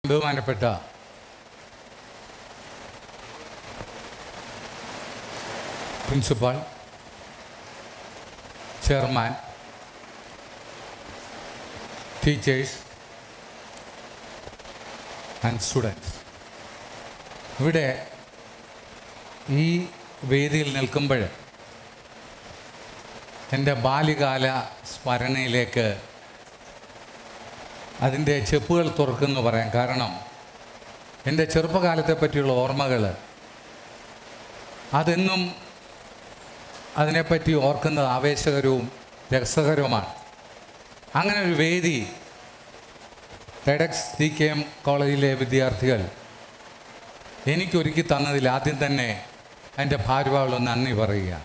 ബഹുമാനപ്പെട്ട principal chairman teachers and students ഇവിടെ ഈ വേദിയിൽ നിൽക്കുമ്പോൾ എൻ്റെ ബാല്യകാല സ്മരണയിലേക്ക് അതിൻ്റെ ചെപ്പുകൾ തുറക്കുമെന്ന് പറയാം കാരണം എൻ്റെ ചെറുപ്പകാലത്തെ പറ്റിയുള്ള ഓർമ്മകൾ അതെന്നും അതിനെപ്പറ്റി ഓർക്കുന്നത് ആവേശകരവും രസകരവുമാണ് അങ്ങനെ ഒരു വേദി ടെഡക്സ് ഡി കെ എം കോളേജിലെ വിദ്യാർത്ഥികൾ എനിക്കൊരുക്കി തന്നതിൽ ആദ്യം തന്നെ എൻ്റെ ഭാരവാഹുള്ള നന്ദി പറയുക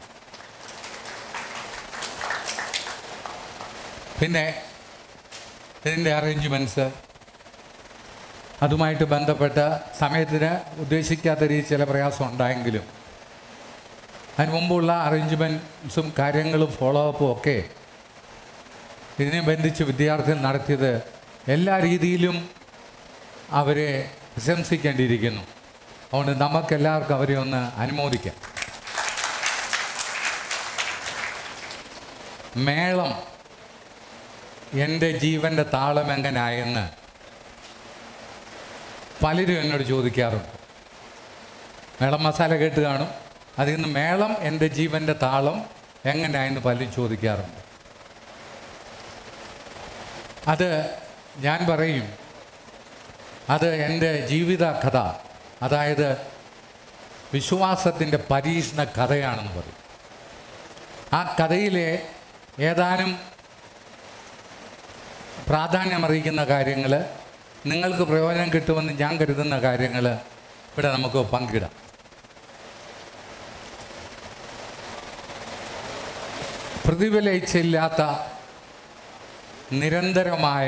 പിന്നെ ഇതിൻ്റെ അറേഞ്ച്മെൻറ്റ്സ് അതുമായിട്ട് ബന്ധപ്പെട്ട സമയത്തിന് ഉദ്ദേശിക്കാത്ത രീതിയിൽ ചില പ്രയാസം ഉണ്ടായെങ്കിലും അതിന് മുമ്പുള്ള അറേഞ്ച്മെൻറ്റ്സും കാര്യങ്ങളും ഫോളോ അപ്പും ഒക്കെ ഇതിനെ ബന്ധിച്ച് വിദ്യാർത്ഥികൾ നടത്തിയത് എല്ലാ രീതിയിലും അവരെ പ്രശംസിക്കേണ്ടിയിരിക്കുന്നു അതുകൊണ്ട് നമുക്കെല്ലാവർക്കും അവരെ ഒന്ന് അനുമോദിക്കാം മേളം എൻ്റെ ജീവൻ്റെ താളം എങ്ങനായെന്ന് പലരും എന്നോട് ചോദിക്കാറുണ്ട് മേളം മസാല കേട്ട് കാണും അതിൽ നിന്ന് മേളം എൻ്റെ ജീവൻ്റെ താളം എങ്ങനെയായെന്ന് പലരും ചോദിക്കാറുണ്ട് അത് ഞാൻ പറയും അത് എൻ്റെ ജീവിത കഥ അതായത് വിശ്വാസത്തിൻ്റെ പരീക്ഷണ കഥയാണെന്ന് പറയും ആ കഥയിലെ ഏതാനും പ്രാധാന്യമറിയിക്കുന്ന കാര്യങ്ങൾ നിങ്ങൾക്ക് പ്രയോജനം കിട്ടുമെന്ന് ഞാൻ കരുതുന്ന കാര്യങ്ങൾ ഇവിടെ നമുക്ക് പങ്കിടാം പ്രതിഫലിച്ചില്ലാത്ത നിരന്തരമായ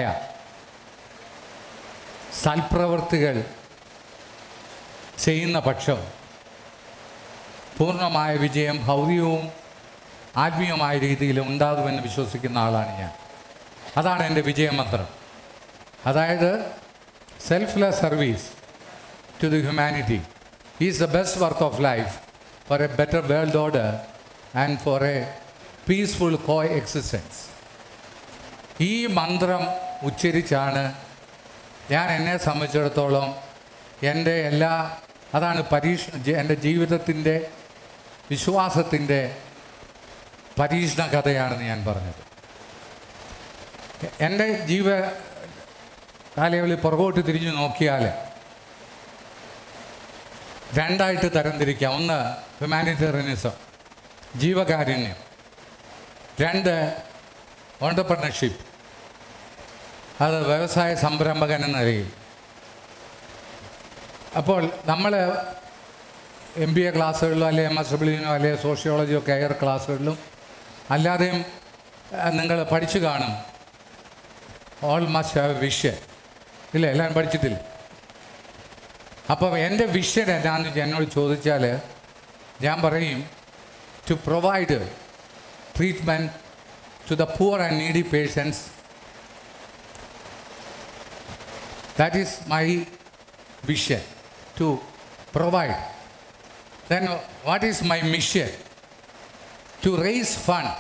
സൽപ്രവൃത്തികൾ ചെയ്യുന്ന പക്ഷം പൂർണ്ണമായ വിജയം ഭൗതികവും ആത്മീയമായ രീതിയിൽ ഉണ്ടാകുമെന്ന് വിശ്വസിക്കുന്ന ആളാണ് ഞാൻ അതാണ് എൻ്റെ വിജയമന്ത്രം അതായത് selfless service to the humanity is the best work of life for a better world order and for a peaceful coexistence ഈ മന്ത്രം ഉച്ചരിച്ചാണ് ഞാൻ എന്നെ സംബന്ധിച്ചിടത്തോളം എൻ്റെ എല്ലാ അതാണ് പരീക്ഷ ജ- എൻ്റെ ജീവിതത്തിൻ്റെ വിശ്വാസത്തിൻ്റെ പരീക്ഷണ കഥയാണെന്ന് ഞാൻ പറഞ്ഞത് എൻ്റെ ജീവ കാലയളവിൽ പുറകോട്ട് തിരിഞ്ഞു നോക്കിയാൽ രണ്ടായിട്ട് തരംതിരിക്കാം ഒന്ന് ഹ്യൂമാനിറ്റേറിയനിസം ജീവകാരുണ്യം രണ്ട് ഓണ്ടർപ്രണർഷിപ്പ് അത് വ്യവസായ സംരംഭകൻ എന്ന നിലയിൽ അപ്പോൾ നമ്മൾ എം ബി എ ക്ലാസ്സുകളിലോ അല്ലെങ്കിൽ എം എസ് ഡബ്ല്യുനോ അല്ലെങ്കിൽ സോഷ്യോളജിയോ കെയർ ക്ലാസ്സുകളിലും അല്ലാതെയും നിങ്ങൾ പഠിച്ചു കാണും ഓൾ മസ്റ്റ് ഹാവ് വിഷൻ ഇല്ല എല്ലാവരും പഠിച്ചിട്ടില്ല അപ്പം എൻ്റെ വിഷൻ എന്നാന്ന് വെച്ചാൽ എന്നോട് ചോദിച്ചാൽ ഞാൻ പറയും to provide treatment to the poor and needy patients that is my vision to provide then what is my mission to raise fund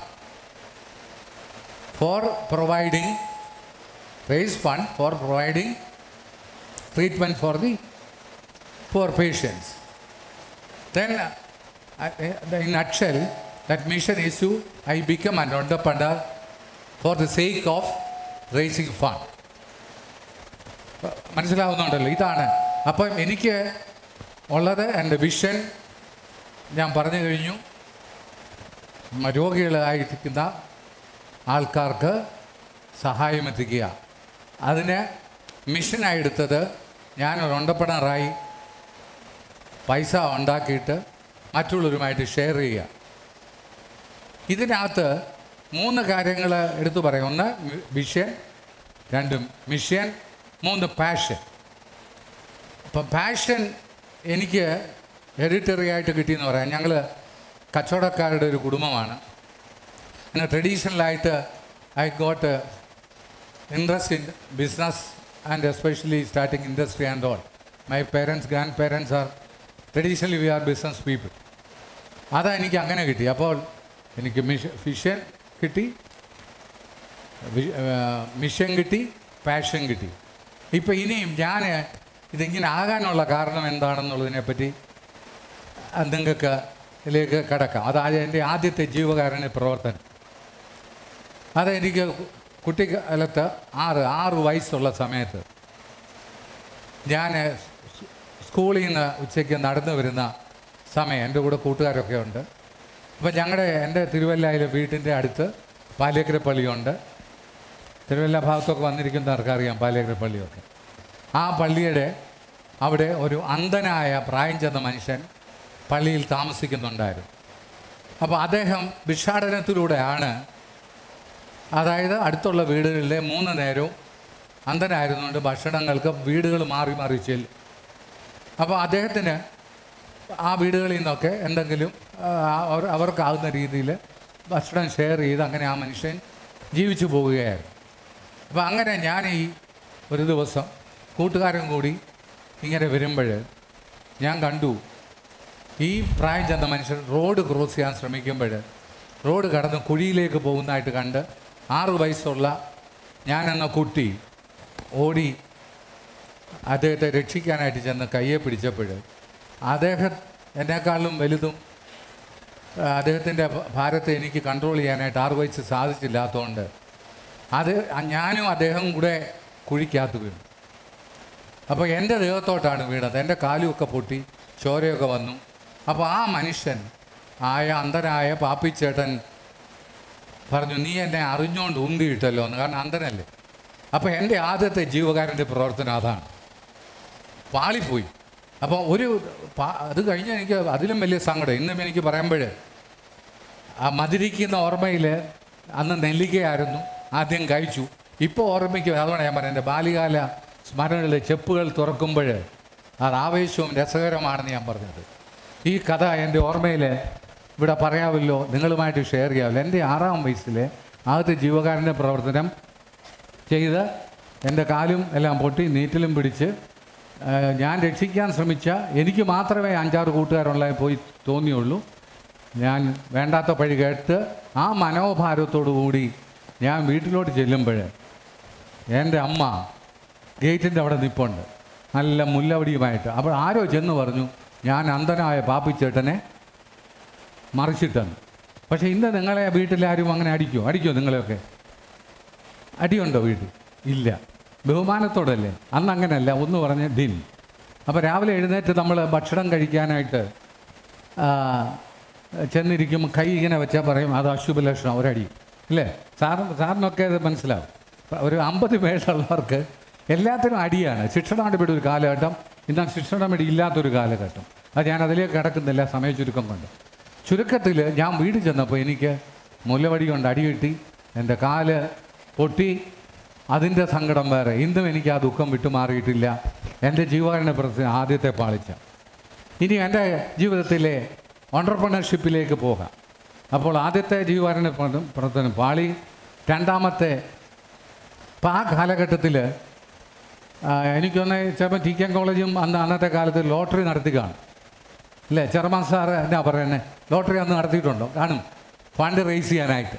for providing raise fund for providing treatment for the poor patients. Then, uh, uh, in nutshell, that mission is to I become an entrepreneur for the sake of raising fund. മനസ്സിലാവുന്നുണ്ടല്ലോ ഇതാണ് അപ്പം എനിക്ക് ഉള്ളത് എൻ്റെ vision ഞാൻ പറഞ്ഞു കഴിഞ്ഞു മ- രോഗികളായിരിക്കുന്ന ആൾക്കാർക്ക് സഹായം എത്തിക്കുക അതിന് മിഷനായി എടുത്തത് ഞാൻ ഒരു ഒണ്ടപ്പണറായി പൈസ ഉണ്ടാക്കിയിട്ട് മറ്റുള്ളവരുമായിട്ട് ഷെയർ ചെയ്യുക ഇതിനകത്ത് മൂന്ന് കാര്യങ്ങൾ എടുത്തു പറയാം ഒന്ന് വിഷൻ രണ്ട് മിഷൻ മൂന്ന് പാഷൻ അപ്പം പാഷൻ എനിക്ക് ഹെറിറ്ററി ആയിട്ട് കിട്ടിയെന്ന് പറയാം ഞങ്ങൾ കച്ചവടക്കാരുടെ ഒരു കുടുംബമാണ് പിന്നെ ട്രഡീഷണലായിട്ട് I got interest in business and especially starting industry and all. My parents, grandparents are traditionally we are business people. അതാ എനിക്ക് അങ്ങനെ കിട്ടി അപ്പോൾ എനിക്ക് മിഷ ഫിഷൻ കിട്ടി വി- ആ, മിഷൻ കിട്ടി പാഷൻ കിട്ടി ഇപ്പം ഇനിയും ഞാൻ ഇതിങ്ങനെ ആകാനുള്ള കാരണം എന്താണെന്നുള്ളതിനെപ്പറ്റി അത് നിങ്ങൾക്ക് ഇതിലേക്ക് കിടക്കാം അതായത് എൻ്റെ ആദ്യത്തെ ജീവകാരുണ്യ പ്രവർത്തനം അത് എനിക്ക് കുട്ടിക്കാലത്ത് ആറ് ആറ് വയസ്സുള്ള സമയത്ത് ഞാൻ സ് സ്കൂളിൽ നിന്ന് ഉച്ചയ്ക്ക് നടന്നു വരുന്ന സമയം എൻ്റെ കൂടെ കൂട്ടുകാരൊക്കെ ഉണ്ട് അപ്പം ഞങ്ങളുടെ എൻ്റെ തിരുവല്ലയിലെ വീട്ടിൻ്റെ അടുത്ത് പാലിയക്കര പള്ളിയുണ്ട് തിരുവല്ല ഭാഗത്തൊക്കെ വന്നിരിക്കുന്നവർക്ക് അറിയാം പാലിയക്കര പള്ളിയൊക്കെ ആ പള്ളിയുടെ അവിടെ ഒരു അന്ധനായ പ്രായം ചെന്ന മനുഷ്യൻ പള്ളിയിൽ താമസിക്കുന്നുണ്ടായിരുന്നു അപ്പോൾ അദ്ദേഹം ഭിക്ഷാടനത്തിലൂടെയാണ് അതായത് അടുത്തുള്ള വീടുകളിലെ മൂന്ന് നേരവും അന്ധനായിരുന്നുകൊണ്ട് ഭക്ഷണങ്ങൾക്ക് വീടുകൾ മാറി മാറി ചെല്ലും അപ്പോൾ അദ്ദേഹത്തിന് ആ വീടുകളിൽ നിന്നൊക്കെ എന്തെങ്കിലും ആ, അവർ അവർക്കാവുന്ന രീതിയിൽ ഭക്ഷണം ഷെയർ ചെയ്ത് അങ്ങനെ ആ മനുഷ്യൻ ജീവിച്ചു പോവുകയായിരുന്നു അപ്പോൾ അങ്ങനെ ഞാൻ ഈ ഒരു ദിവസം കൂട്ടുകാരൻ കൂടി ഇങ്ങനെ വരുമ്പോൾ ഞാൻ കണ്ടു ഈ പ്രായം ചെന്ന മനുഷ്യൻ റോഡ് ക്രോസ് ചെയ്യാൻ ശ്രമിക്കുമ്പോൾ റോഡ് കടന്ന് കുഴിയിലേക്ക് പോകുന്നതായിട്ട് കണ്ട് ആറ് വയസ്സുള്ള ഞാനെന്ന കുട്ടി ഓടി അദ്ദേഹത്തെ രക്ഷിക്കാനായിട്ട് ചെന്ന് കയ്യെ പിടിച്ചപ്പോൾ അദ്ദേഹം എന്നെക്കാളും വലുതും ആ, അദ്ദേഹത്തിൻ്റെ ഭാരത്തെ എനിക്ക് കൺട്രോൾ ചെയ്യാനായിട്ട് ആറ് വയസ്സ് സാധിച്ചില്ലാത്തതുകൊണ്ട് അത് ഞാനും അദ്ദേഹം കൂടെ കുഴിക്കകത്ത് വീണു അപ്പോൾ എൻ്റെ ദേഹത്തോട്ടാണ് വീണത് എൻ്റെ കാലുമൊക്കെ പൊട്ടി ചോരയൊക്കെ വന്നു അപ്പോൾ ആ മനുഷ്യൻ ആയ അന്ധനായ പാപ്പിച്ചേട്ടൻ പറഞ്ഞു നീ എന്നെ അറിഞ്ഞുകൊണ്ട് ഉന്തിയിട്ടല്ലോ എന്ന് കാരണം അന്ധനല്ലേ അപ്പോൾ എൻ്റെ ആദ്യത്തെ ജീവകാരൻ്റെ പ്രവർത്തനം അതാണ് പാളിപ്പോയി അപ്പോൾ ഒരു പാ- അത് കഴിഞ്ഞ് എനിക്ക് അതിലും വലിയ സങ്കടം ഇന്നും എനിക്ക് പറയുമ്പോൾ ആ മധുരിക്കുന്ന ഓർമ്മയിൽ അന്ന് നെല്ലിക്കയായിരുന്നു ആദ്യം കഴിച്ചു ഇപ്പോൾ ഓർമ്മിക്കും അതുകൊണ്ട് ഞാൻ പറയുന്നത് എൻ്റെ ബാല്യകാല സ്മരണകളിൽ ചെപ്പുകൾ തുറക്കുമ്പോൾ അത് ആവേശവും രസകരമാണെന്ന് ഞാൻ പറഞ്ഞത് ഈ കഥ എൻ്റെ ഓർമ്മയിൽ ഇവിടെ പറയാമല്ലോ നിങ്ങളുമായിട്ട് ഷെയർ ചെയ്യാമല്ലോ എൻ്റെ ആറാം വയസ്സിൽ ആദ്യത്തെ ജീവകാരുണ്യ പ്രവർത്തനം ചെയ്ത് എൻ്റെ കാലും എല്ലാം പൊട്ടി നീറ്റിലും പിടിച്ച് ആ, ഞാൻ രക്ഷിക്കാൻ ശ്രമിച്ച എനിക്ക് മാത്രമേ അഞ്ചാറ് കൂട്ടുകാരുള്ള പോയി തോന്നിയുള്ളൂ ഞാൻ വേണ്ടാത്ത പഴി കേട്ട് ആ മനോഭാരത്തോടു കൂടി ഞാൻ വീട്ടിലോട്ട് ചെല്ലുമ്പോൾ എൻ്റെ അമ്മ ഗേറ്റിൻ്റെ അവിടെ നിൽപ്പുണ്ട് നല്ല മുല്ലവടിയുമായിട്ട് അപ്പോൾ ആരോ ചെന്ന് പറഞ്ഞു ഞാൻ അന്ധനായ പാപ്പിച്ചേട്ടനെ മറിച്ചിട്ടെന്ന് പക്ഷേ ഇന്ന് നിങ്ങളെ വീട്ടിലാരും അങ്ങനെ അടിക്കുമോ അടിക്കുമോ നിങ്ങളെയൊക്കെ അടിയുണ്ടോ വീട്ടിൽ ഇല്ല ബഹുമാനത്തോടല്ലേ അന്ന് അങ്ങനെയല്ല ഒന്ന് പറഞ്ഞ് ദിൻ അപ്പോൾ രാവിലെ എഴുന്നേറ്റ് നമ്മൾ ഭക്ഷണം കഴിക്കാനായിട്ട് ആ, ചെന്നിരിക്കുമ്പോൾ കൈ ഇങ്ങനെ വെച്ചാൽ പറയും അത് അശുഭ ലക്ഷണം ഒരടി ഇല്ലേ സാറിന് സാറിനൊക്കെ ഇത് മനസ്സിലാവും ഒരു അമ്പത് പേരുള്ളവർക്ക് എല്ലാത്തിനും അടിയാണ് ശിക്ഷണമടി ഒരു കാലഘട്ടം എന്നാൽ ശിക്ഷണമടി ഇല്ലാത്തൊരു കാലഘട്ടം അത് ഞാൻ അതിലേക്ക് കിടക്കുന്നില്ല സമയ ചുരുക്കം കൊണ്ട് ചുരുക്കത്തിൽ ഞാൻ വീട് ചെന്നപ്പോൾ എനിക്ക് മുല്ലവടി കൊണ്ട് അടി കിട്ടി എൻ്റെ കാല് പൊട്ടി അതിൻ്റെ സങ്കടം വേറെ ഇന്നും എനിക്ക് ആ ദുഃഖം വിട്ടുമാറിയിട്ടില്ല എൻ്റെ ജീവകാരുണ്യ പ്രവർത്തനം ആദ്യത്തെ പാളിച്ച ഇനി എൻ്റെ ജീവിതത്തിലെ ഓണ്ടർപ്രണർഷിപ്പിലേക്ക് പോകാം അപ്പോൾ ആദ്യത്തെ ജീവകാരുണ്യ പ്രവർത്തനം- പ്രവർത്തനം പാളി രണ്ടാമത്തെ അപ്പം ആ കാലഘട്ടത്തിൽ എനിക്കൊന്ന് ചിലപ്പോൾ ടി കെ കോളേജും അന്ന് അന്നത്തെ കാലത്ത് ലോട്ടറി നടത്തി കാണും അല്ലേ ചെയർമാൻ സാറ് എന്നാ പറയുന്നത് ലോട്ടറി അന്ന് നടത്തിയിട്ടുണ്ടോ കാണും ഫണ്ട് റേസ് ചെയ്യാനായിട്ട്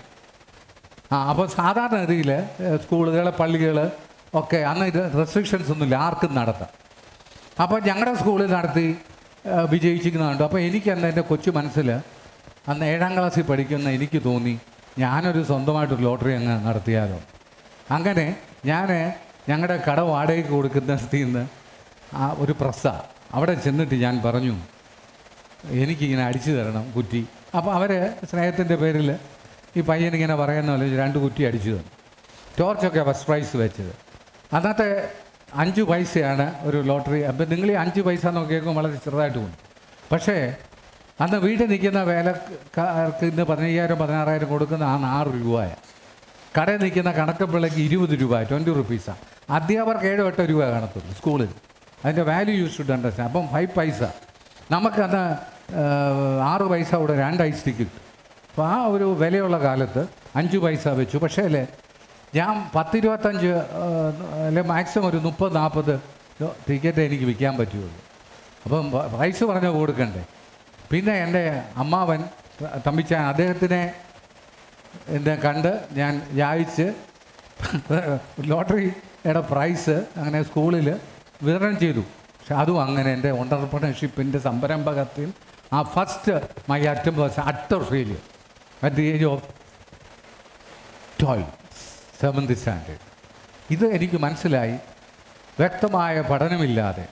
ആ അപ്പോൾ സാധാരണ രീതിയിൽ സ്കൂളുകൾ പള്ളികൾ ഒക്കെ അന്ന് ഇത് റെസ്ട്രിക്ഷൻസ് ഒന്നുമില്ല ആർക്കും നടത്താം അപ്പോൾ ഞങ്ങളുടെ സ്കൂളിൽ നടത്തി ആ, വിജയിച്ചിരിക്കുന്നുണ്ട് അപ്പോൾ എനിക്ക് അന്ന് എൻ്റെ കൊച്ചു മനസ്സിൽ അന്ന് ഏഴാം ക്ലാസ്സിൽ പഠിക്കുന്ന എനിക്ക് തോന്നി ഞാനൊരു സ്വന്തമായിട്ടൊരു ലോട്ടറി അങ്ങ് നടത്തിയാലോ അങ്ങനെ ഞാൻ ഞങ്ങളുടെ കട വാടകയ്ക്ക് കൊടുക്കുന്ന സ്ഥിതിയിൽ നിന്ന് ആ ഒരു പ്രസ്സ അവിടെ ചെന്നിട്ട് ഞാൻ പറഞ്ഞു എനിക്കിങ്ങനെ അടിച്ചു തരണം കുറ്റി അപ്പോൾ അവർ സ്നേഹത്തിൻ്റെ പേരിൽ ഈ പയ്യനിങ്ങനെ പറയുന്ന പോലെ രണ്ട് കുറ്റി അടിച്ചു തന്നു ടോർച്ചൊക്കെ ഫസ്റ്റ് പ്രൈസ് വെച്ചത് അന്നത്തെ അഞ്ച് പൈസയാണ് ഒരു ലോട്ടറി അപ്പം നിങ്ങൾ ഈ അഞ്ച് പൈസ എന്നൊക്കെ കേൾക്കുമ്പോൾ വളരെ ചെറുതായിട്ട് പോകും പക്ഷേ അന്ന് വീട്ടിൽ നിൽക്കുന്ന വേലക്കാർക്ക് ഇന്ന് പതിനയ്യായിരം പതിനാറായിരം കൊടുക്കുന്ന ആ ആറ് രൂപയാണ് കടയിൽ നിൽക്കുന്ന കണക്കപ്പിള്ളയ്ക്ക് ഇരുപത് രൂപ ട്വൻറ്റി റുപ്പീസാണ് അധ്യാപകർക്ക് ഏഴോ എട്ടോ രൂപ കാണത്തുള്ളൂ സ്കൂളിൽ അതിൻ്റെ വാല്യൂ യൂസ് ടു അണ്ടർസ്റ്റാൻഡ് അപ്പം ഫൈവ് പൈസ നമുക്കന്ന് ആറ് പൈസ കൂടെ രണ്ട് ഐസ് ടിക്കറ്റ് അപ്പോൾ ആ ഒരു വിലയുള്ള കാലത്ത് അഞ്ച് പൈസ വെച്ചു പക്ഷേ അല്ലേ ഞാൻ പത്തിരുപത്തഞ്ച് അല്ലെ മാക്സിമം ഒരു മുപ്പത് നാൽപ്പത് ടിക്കറ്റ് എനിക്ക് വിൽക്കാൻ പറ്റുള്ളൂ അപ്പം പ- പ്രൈസ് പറഞ്ഞ കൊടുക്കണ്ടേ പിന്നെ എൻ്റെ അമ്മാവൻ തമ്പിച്ചാൻ അദ്ദേഹത്തിനെ എന്നെ കണ്ട് ഞാൻ യാചിച്ച് ലോട്ടറിയുടെ പ്രൈസ് അങ്ങനെ സ്കൂളിൽ വിതരണം ചെയ്തു പക്ഷെ അതും അങ്ങനെ എൻ്റെ ഓണ്ടർപ്രണർഷിപ്പിൻ്റെ സംരംഭകത്തിൽ ആ first my attempt was utter failure at the age of twelve seventh standard ഇത് എനിക്ക് മനസ്സിലായി വ്യക്തമായ പഠനമില്ലാതെ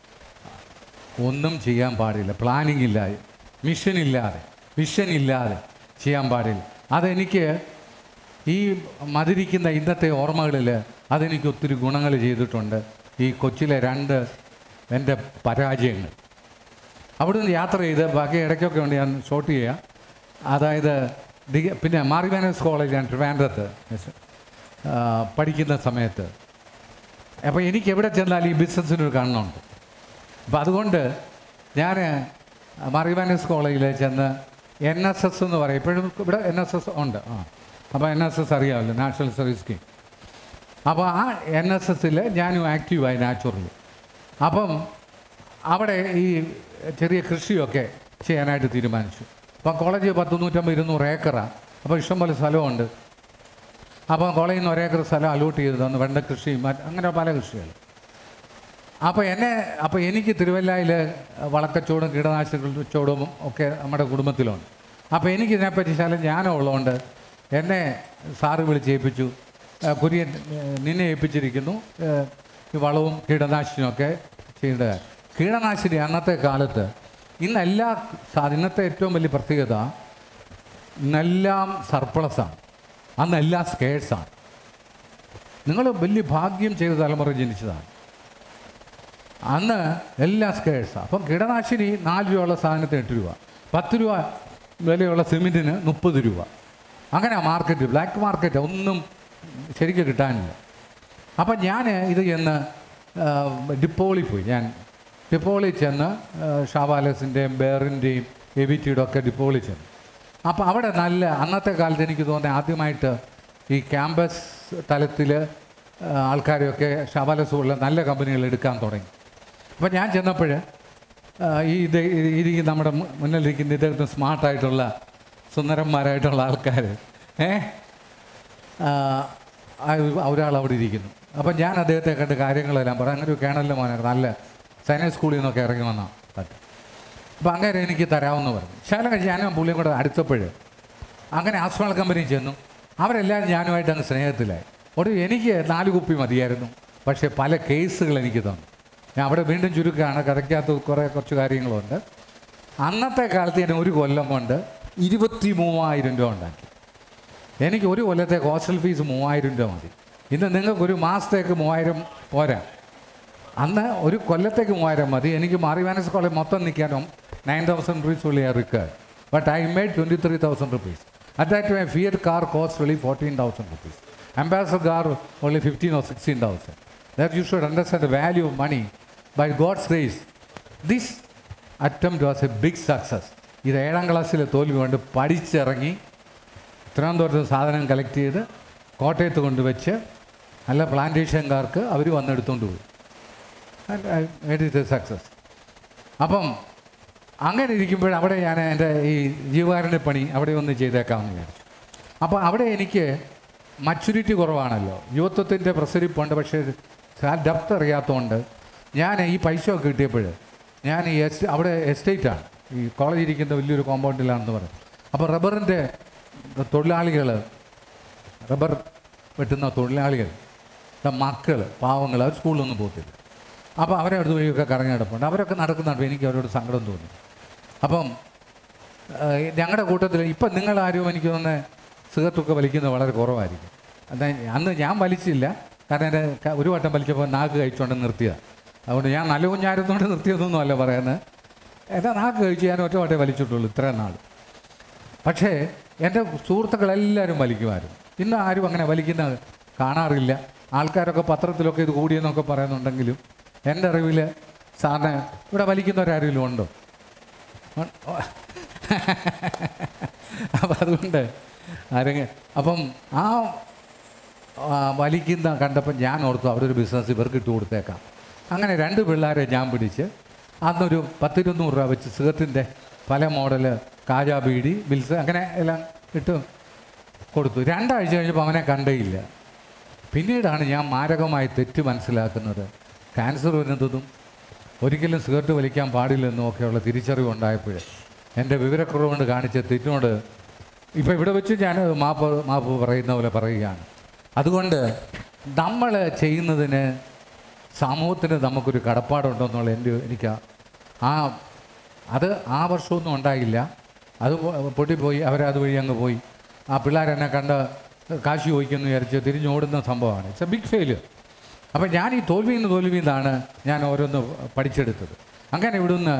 ഒന്നും ചെയ്യാൻ പാടില്ല പ്ലാനിങ് ഇല്ലാതെ മിഷൻ ഇല്ലാതെ വിഷൻ ഇല്ലാതെ ചെയ്യാൻ പാടില്ല അതെനിക്ക് ഈ മതിരിക്കുന്ന ഇന്നത്തെ ഓർമ്മകളിൽ അതെനിക്ക് ഒത്തിരി ഗുണങ്ങൾ ചെയ്തിട്ടുണ്ട് ഈ കൊച്ചിലെ രണ്ട് എൻ്റെ പരാജയങ്ങൾ അവിടുന്ന് യാത്ര ചെയ്ത് ബാക്കി ഇടയ്ക്കൊക്കെ ഉണ്ട് ഞാൻ ഷോട്ട് ചെയ്യാം അതായത് ഡി- പിന്നെ മാറിവാനസ് കോളേജ് ഞാൻ ട്രിവാൻഡ്രത്ത് ആ, പഠിക്കുന്ന സമയത്ത് അപ്പോൾ എനിക്ക് എവിടെ ചെന്നാലും ഈ ബിസിനസ്സിനൊരു കണ്ണുണ്ട് അപ്പം അതുകൊണ്ട് ഞാൻ മറിവാനസ് കോളേജിൽ ചെന്ന് എൻ എസ് എസ് എന്ന് പറയും ഇപ്പോഴും ഇവിടെ എൻ എസ് എസ് ഉണ്ട് ആ അപ്പോൾ എൻ എസ് എസ് അറിയാമല്ലോ നാഷണൽ സർവീസ് സ്കീം അപ്പോൾ ആ എൻ എസ് എസ്സിൽ ഞാനും ആക്റ്റീവായി നാച്ചുറലി അപ്പം അവിടെ ഈ ചെറിയ കൃഷിയൊക്കെ ചെയ്യാനായിട്ട് തീരുമാനിച്ചു അപ്പം കോളേജ് പത്ത് നൂറ്റമ്പത് ഇരുന്നൂറ് ഏക്കറാണ് അപ്പോൾ ഇഷ്ടംപോലെ സ്ഥലമുണ്ട് അപ്പം കോളേജിൽ നിന്ന് ഒരേക്കർ സ്ഥലം അലോട്ട് ചെയ്ത് തന്നു വെണ്ട കൃഷി മറ്റ് അങ്ങനെ പല കൃഷികൾ അപ്പോൾ എന്നെ അപ്പോൾ എനിക്ക് തിരുവല്ലയിൽ വളക്കച്ചോടും കീടനാശിനിച്ചോടും ഒക്കെ നമ്മുടെ കുടുംബത്തിലുണ്ട് അപ്പോൾ എനിക്ക് ഇതിനെപ്പറ്റി ശാലം ജ്ഞാനം ഉള്ളതുകൊണ്ട് എന്നെ സാറ് വിളിച്ച് ഏൽപ്പിച്ചു "ആ, കുര്യൻ ഏഹ്, നിന്നെ ഏൽപ്പിച്ചിരിക്കുന്നു ഏഹ്, ഈ വളവും കീടനാശിനിയും ഒക്കെ ചെയ്യേണ്ടത് കീടനാശിനി അന്നത്തെ കാലത്ത് ഇന്ന് എല്ലാ സാ- ഇന്നത്തെ ഏറ്റവും വലിയ പ്രത്യേകത ഇന്നെല്ലാം സർപ്ലസാണ് അന്ന് എല്ലാം സ്കേഴ്സാണ് നിങ്ങൾ വലിയ ഭാഗ്യം ചെയ്ത തലമുറ ജനിച്ചതാണ് അന്ന് എല്ലാം സ്കേഴ്സാണ് അപ്പം കീടനാശിനി നാല് രൂപയുള്ള സാധനത്തിന് എട്ട് രൂപ പത്ത് രൂപ വിലയുള്ള സിമെൻറ്റിന് മുപ്പത് രൂപ അങ്ങനെ മാർക്കറ്റ് ബ്ലാക്ക് മാർക്കറ്റ് ഒന്നും ശരിക്കും കിട്ടാനില്ല അപ്പം ഞാൻ ഇത് ചെന്ന് ആ, ഡിപ്പോളിൽ പോയി ഞാൻ ഡിപ്പോളിൽ ചെന്ന് ആ, ഷാവാലസിൻ്റെയും ബേറിൻ്റെയും എവിറ്റിയുടെ ഒക്കെ ഡിപ്പോളിൽ ചെന്നു അപ്പോൾ അവിടെ നല്ല അന്നത്തെ കാലത്ത് എനിക്ക് തോന്നുന്നത് ആദ്യമായിട്ട് ഈ ക്യാമ്പസ് തലത്തിൽ ആൾക്കാരെയൊക്കെ ഷാവാലസ് പോലുള്ള നല്ല കമ്പനികൾ എടുക്കാൻ തുടങ്ങി അപ്പോൾ ഞാൻ ചെന്നപ്പോൾ ഈ ഇത് ഇരിക്കുന്ന നമ്മുടെ മു- മുന്നിലിരിക്കുന്ന ഇദ്ദേഹത്തിന് സ്മാർട്ടായിട്ടുള്ള സുന്ദരന്മാരായിട്ടുള്ള ആൾക്കാർ ഏ ആ, ആ ഒരാൾ അവിടെ ഇരിക്കുന്നു അപ്പം ഞാൻ അദ്ദേഹത്തെ കണ്ട് കാര്യങ്ങളെല്ലാം പറയാം അങ്ങനെ ഒരു കേണലിൻ്റെ മോനെ നല്ല സൈനിക സ്കൂളിൽ നിന്നൊക്കെ ഇറങ്ങി വന്ന പറ്റും അപ്പം അങ്ങനെ എനിക്ക് തരാമെന്ന് പറഞ്ഞു ശാലം കഴിഞ്ഞ് ഞാനും പുള്ളിയും കൂടെ അടുത്തപ്പോൾ അങ്ങനെ ആസ്വാൾ കമ്പനി ചെന്നു അവരെല്ലാവരും ഞാനുമായിട്ട് അങ്ങ് സ്നേഹത്തിലായി ഒരു എനിക്ക് നാല് കുപ്പി മതിയായിരുന്നു പക്ഷേ പല കേസുകൾ എനിക്ക് തന്നു ഞാൻ അവിടെ വീണ്ടും ചുരുക്കമാണ് കഥയ്ക്കകത്ത് കുറേ കുറച്ച് കാര്യങ്ങളുണ്ട് അന്നത്തെ കാലത്ത് ഞാൻ ഒരു കൊല്ലം കൊണ്ട് ഇരുപത്തി മൂവായിരം രൂപ ഉണ്ടാക്കി എനിക്ക് ഒരു കൊല്ലത്തെ ഹോസ്റ്റൽ ഫീസ് മൂവായിരം രൂപ മതി ഇന്ന് നിങ്ങൾക്ക് ഒരു മാസത്തേക്ക് മൂവായിരം പോരാ അന്ന് ഒരു കൊല്ലത്തേക്ക് മൂവായിരം മതി എനിക്ക് മാറി മാനസ് കോളേജ് മൊത്തം നിൽക്കാനും നയൻ തൗസൻഡ് റുപ്പീസ് ഉള്ളി റിക്കേർഡ് but I made twenty three thousand rupees at that my Fiat car cost only fourteen thousand rupees Ambassador car only fifteen or sixteen thousand that you should understand the value of money by God's grace this attempt was a big success ഇത് ഏഴാം ക്ലാസ്സിലെ തോൽവി കൊണ്ട് പഠിച്ചിറങ്ങി തിരുവനന്തപുരത്ത് സാധനം collect ചെയ്ത് കോട്ടയത്ത് കൊണ്ടുവച്ച് നല്ല പ്ലാന്റേഷൻകാർക്ക് അവർ വന്നെടുത്തുകൊണ്ട് പോയി സക്സസ് അപ്പം അങ്ങനെ ഇരിക്കുമ്പോൾ അവിടെ ഞാൻ എൻ്റെ ഈ ജീവകാരുണ്യ പണി അവിടെ ഒന്ന് ചെയ്തേക്കാമെന്ന് വിചാരിച്ചു അപ്പോൾ അവിടെ എനിക്ക് മച്ചുരിറ്റി കുറവാണല്ലോ യുവത്വത്തിൻ്റെ പ്രസരിപ്പുണ്ട് പക്ഷേ ഡെപ്ത് അറിയാത്തതുകൊണ്ട് ഞാൻ ഈ പൈസ ഒക്കെ കിട്ടിയപ്പോൾ ഞാൻ ഈ എസ് അവിടെ എസ്റ്റേറ്റാണ് ഈ കോളേജ് ഇരിക്കുന്ന വലിയൊരു കോമ്പൗണ്ടിലാണെന്ന് പറയും അപ്പോൾ റബ്ബറിൻ്റെ തൊഴിലാളികൾ റബ്ബർ വെട്ടുന്ന തൊഴിലാളികൾ മക്കൾ പാവങ്ങൾ അവർ സ്കൂളിലൊന്നും പോകത്തില്ല അപ്പോൾ അവരെ അടുത്ത് വഴിയൊക്കെ കറങ്ങി കിടപ്പുണ്ട് അവരൊക്കെ നടക്കുന്നുണ്ട് എനിക്ക് അവരോട് സങ്കടം തോന്നി അപ്പം ഞങ്ങളുടെ കൂട്ടത്തിൽ ഇപ്പം നിങ്ങളാരും എനിക്ക് തോന്നുന്ന സിഗരറ്റൊക്കെ വലിക്കുന്നത് വളരെ കുറവായിരിക്കും അതാ അന്ന് ഞാൻ വലിച്ചില്ല കാരണം എൻ്റെ ക- ഒരു വട്ടം വലിച്ചപ്പോൾ നാക്ക് കഴിച്ചുകൊണ്ട് നിർത്തിയതാണ് അതുകൊണ്ട് ഞാൻ നല്ല കുഞ്ഞായിരുന്നുകൊണ്ട് നിർത്തിയതൊന്നും അല്ല പറയുന്നത് എൻ്റെ നാക്ക് കഴിച്ച് ഞാൻ ഒറ്റ വട്ടേ വലിച്ചിട്ടുള്ളൂ ഇത്രയും നാൾ പക്ഷേ എൻ്റെ സുഹൃത്തുക്കളെല്ലാവരും വലിക്കുമായിരുന്നു ഇന്ന് ആരും അങ്ങനെ വലിക്കുന്ന കാണാറില്ല ആൾക്കാരൊക്കെ പത്രത്തിലൊക്കെ ഇത് കൂടിയെന്നൊക്കെ പറയുന്നുണ്ടെങ്കിലും എൻ്റെ അറിവിൽ സാറിന് ഇവിടെ വലിക്കുന്നവരാരെങ്കിലും ഉണ്ടോ അപ്പം അതുകൊണ്ട് ആരെങ്കിലും അപ്പം ആ ആ, വലിക്കുന്ന കണ്ടപ്പോൾ ഞാൻ ഓർത്തു അവിടെ ഒരു ബിസിനസ് ഇവർക്ക് ഇട്ട് കൊടുത്തേക്കാം അങ്ങനെ രണ്ട് പിള്ളേരെ ഞാൻ പിടിച്ച് അന്നൊരു പത്തിരുന്നൂറ് രൂപ വെച്ച് സിഗരറ്റിൻ്റെ പല മോഡല് കാജാ ബീഡി ബിൽസ് അങ്ങനെ എല്ലാം ഇട്ട് കൊടുത്തു രണ്ടാഴ്ച കഴിഞ്ഞപ്പോൾ അവനെ കണ്ടേയില്ല പിന്നീടാണ് ഞാൻ മാരകമായി തെറ്റ് മനസ്സിലാക്കുന്നത് ക്യാൻസർ വരുന്നതും ഒരിക്കലും സിഗരറ്റ് വലിക്കാൻ പാടില്ലെന്നും ഒക്കെയുള്ള തിരിച്ചറിവ് ഉണ്ടായപ്പോൾ എൻ്റെ വിവരക്കുറവ് കൊണ്ട് കാണിച്ച തെറ്റിനോട് ഇപ്പോൾ ഇവിടെ വെച്ച് ഞാൻ മാപ്പ് മാപ്പ് പറയുന്ന പോലെ പറയുകയാണ് അതുകൊണ്ട് നമ്മൾ ചെയ്യുന്നതിന് സമൂഹത്തിന് നമുക്കൊരു കടപ്പാടുണ്ടെന്നുള്ള എൻ്റെ എനിക്ക് ആ- ആ അത് ആ വർഷമൊന്നും ഉണ്ടായില്ല അത് പൊ- പൊട്ടിപ്പോയി അവരത് വഴി അങ്ങ് പോയി ആ പിള്ളേരെന്നെ കണ്ട് കാശി ചോദിക്കുന്നു വിചാരിച്ച് തിരിഞ്ഞോടുന്ന സംഭവമാണ് ഇറ്റ്സ് എ ബിഗ് ഫെയിലിയർ അപ്പം ഞാൻ ഈ തോൽവിയിൽ നിന്ന് തോൽവിയിൽ നിന്നാണ് ഞാൻ ഓരോന്ന് പഠിച്ചെടുത്തത് അങ്ങനെ ഇവിടുന്ന്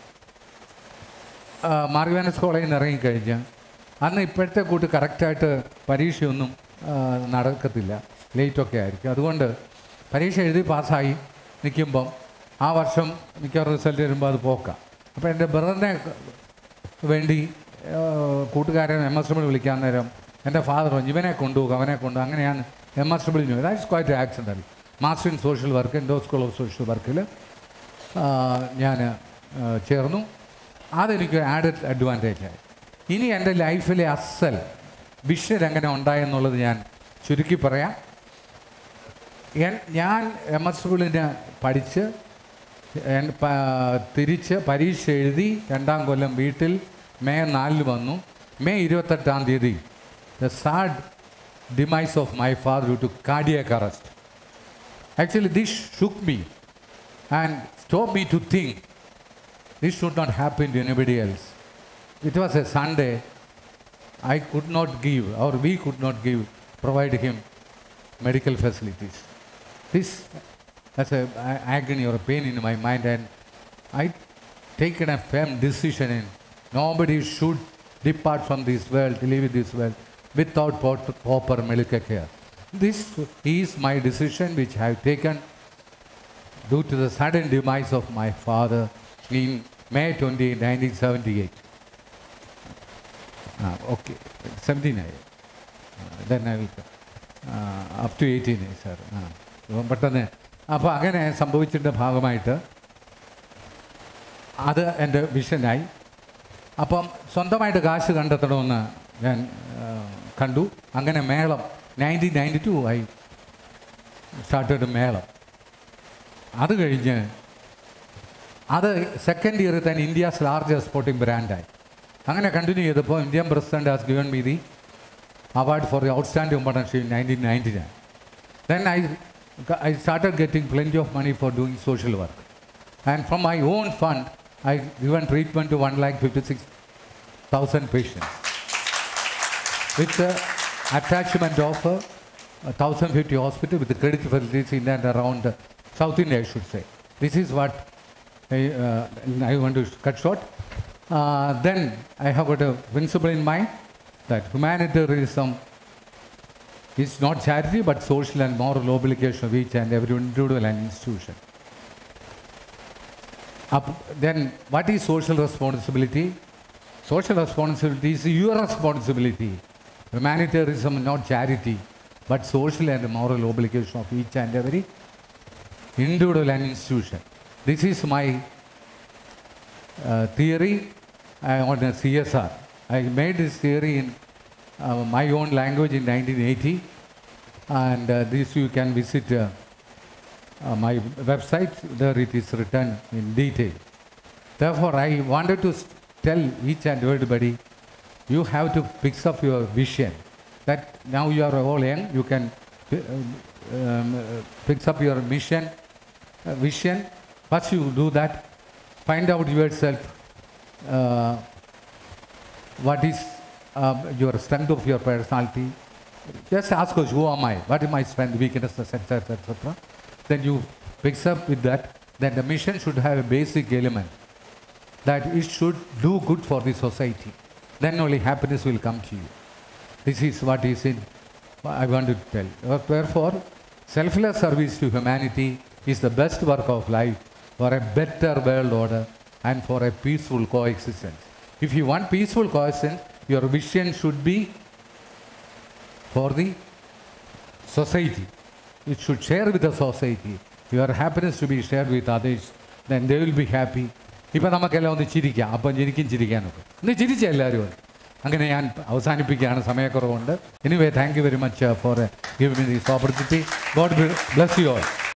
മാർഗവാനസ് കോളേജിൽ നിന്ന് ഇറങ്ങിക്കഴിഞ്ഞ് അന്ന് ഇപ്പോഴത്തെ കൂട്ട് കറക്റ്റായിട്ട് പരീക്ഷയൊന്നും ആ, നടക്കത്തില്ല ലേറ്റൊക്കെ ആയിരിക്കും അതുകൊണ്ട് പരീക്ഷ എഴുതി പാസ്സായി നിൽക്കുമ്പം ആ വർഷം മിക്കവാറും റിസൾട്ട് വരുമ്പോൾ അത് പോക്കാം അപ്പോൾ എൻ്റെ ബ്രദറിനെ വേണ്ടി ആ, കൂട്ടുകാരൻ എം എസ് ഡബ്ല്യു വിളിക്കാൻ നേരം എൻ്റെ ഫാദർ പറഞ്ഞു ഇവനെ കൊണ്ടുപോകും അവനെ കൊണ്ടു അങ്ങനെയാണ് M S W that's quite accidental master in social work Indo school of social വർക്കിൽ ഞാൻ ചേർന്നു അതെനിക്ക് ആഡഡ് അഡ്വാൻറ്റേജ് ആയി ഇനി എൻ്റെ ലൈഫിലെ അസൽ വിഷൻ എങ്ങനെ ഉണ്ടായെന്നുള്ളത് ഞാൻ ചുരുക്കി പറയാം എൻ- ഞാൻ എം എസ് സ്കൂളിന് പഠിച്ച് എൻ- പ- തിരിച്ച് പരീക്ഷ എഴുതി രണ്ടാം കൊല്ലം വീട്ടിൽ മെയ് നാലിന് വന്നു മെയ് ഇരുപത്തെട്ടാം തീയതി the sad demise of my father due to cardiac arrest Actually, this shook me and stopped me to think this should not happen to anybody else. It was a Sunday. I could not give, or we could not give, provide him medical facilities. This has a a- agony or a pain in my mind, and I taken a firm decision in nobody should depart from this world, leave this world without pot- proper medical care. This is my decision which I have taken due to the sudden demise of my father in May 20, 1978. Ah, okay, 17 ആയി then I will uh, up to 18 sir. ആ അപ്പം പെട്ടെന്ന് അപ്പോൾ അങ്ങനെ സംഭവിച്ചതിൻ്റെ ഭാഗമായിട്ട് അത് എൻ്റെ വിഷനായി അപ്പം സ്വന്തമായിട്ട് കാശ് കണ്ടെത്തണമെന്ന് ഞാൻ ആ, കണ്ടു അങ്ങനെ മേളം നയൻറ്റീൻ നയൻറ്റി ടു ആയി സ്റ്റാർട്ടഡ് മേളം അത് കഴിഞ്ഞ് അത് സെക്കൻഡ് ഇയറിൽ തന്നെ ഇന്ത്യാസ് ലാർജസ്റ്റ് സ്പോർട്ടിംഗ് ബ്രാൻഡായി അങ്ങനെ കണ്ടിന്യൂ ചെയ്തപ്പോൾ Indian president has given me the award for the outstanding partnership in 1999. Then I, I started getting plenty of money for doing social work. And from my own fund, I given treatment to 1,56,000 patients. With the attachment of a, a 1,050 hospital with the credit facilities in and around uh, South India, I should say. This is what I, uh, I want to cut short. Uh, then I have got a principle in mind that humanitarianism is not charity but social and moral obligation of each and every individual and institution. Up, then, what is social responsibility? Social responsibility is your responsibility. Humanitarianism, not charity, but social and moral obligation of each and every individual and institution. This is my uh, theory uh, on the CSR. I made this theory in uh, my own language in 1980, and uh, this you can visit uh, uh, my website. There it is written in detail. Therefore, I wanted to s- tell each and everybody, you have to fix up your vision. That now you are all young, you can uh, um, uh, fix up your mission, uh, vision. First, you do that. Find out yourself. Uh, what is uh, your strength of your personality. Just ask us, who am I? What is my strength, weakness, etc., etc. Then you fix up with that. Then the mission should have a basic element that it should do good for the society. Then only happiness will come to you. This is what is in I want to tell. Therefore, selfless service to humanity is the best work of life for a better world order and for a peaceful coexistence. If you want peaceful coexistence, your vision should be for the society. It should share with the society. Your happiness to be shared with others. Then they will be happy. ഇപ്പം നമുക്കെല്ലാം ഒന്ന് ചിരിക്കാം അപ്പം എനിക്കും ചിരിക്കാനൊക്കെ ഒന്ന് ചിരിച്ച എല്ലാവരും ഒന്ന്. അങ്ങനെ ഞാൻ അവസാനിപ്പിക്കുകയാണ് സമയക്കുറവുണ്ട് anyway thank you very much for give me these opportunity God bless you all